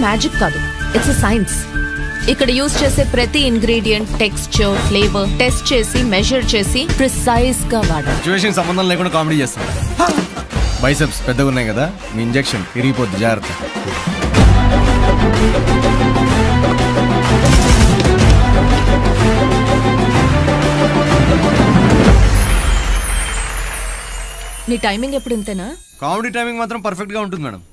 Magic కాదు it's science ఇక్కడ use చేసే ప్రతి ఇంగ్రీడియంట్ టెక్స్చర్ ఫ్లేవర్ టెస్ట్ చేసి మెజర్ చేసి ప్రిసైజ్ గా వాడాలి సిచ్యువేషన్ సంబంధం లేకుండా కామెడీ చేస్తాం బైసెప్స్ పెద్దగా ఉన్నాయి కదా మీ ఇంజెక్షన్ ఇరిగిపోద్ది జాగ్రత్త నీ టైమింగ్ ఎప్పుడు ఇంతేనా కామెడీ టైమింగ్ మాత్రం పర్ఫెక్ట్ గా ఉంటుంది మేడం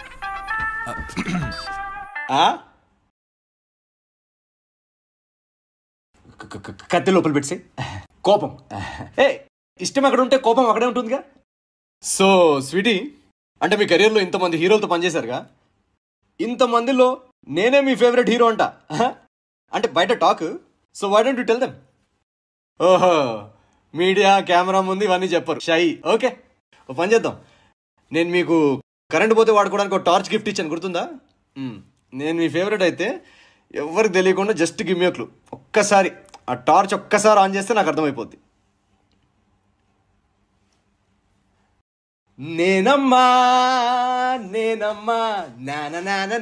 క- క- క- కత్తి లోపల పెట్టి కోపం ఏ ఇష్టం ఎక్కడ ఉంటే కోపం అక్కడే ఉంటుందిగా సో స్వీటీ అంటే మీ కెరీర్లో ఇంతమంది హీరోలతో పనిచేశారుగా ఇంతమందిలో నేనే మీ ఫేవరెట్ హీరో అంట ఆహా. అంటే బయట talk so why don't you tell them ఓహో మీడియా కెమెరా ముందు ఇవన్నీ చెప్పరు షై ఓకే ఓ పని చేద్దాం నేను మీకు కరెంట్ పోతే వాడుకోవడానికి ఒక టార్చ్ గిఫ్ట్ ఇచ్చాను గుర్తుందా మ్, నేను మీ ఫేవరెట్ అయితే ఎవరికి తెలియకుండా జస్ట్ గివ్ మీ క్లూ ఒక్కసారి ఆ టార్చ్ ఒక్కసారి ఆన్ చేస్తే నాకు అర్థమైపోద్ది నేనమ్మా నేనమ్మా నాన నాన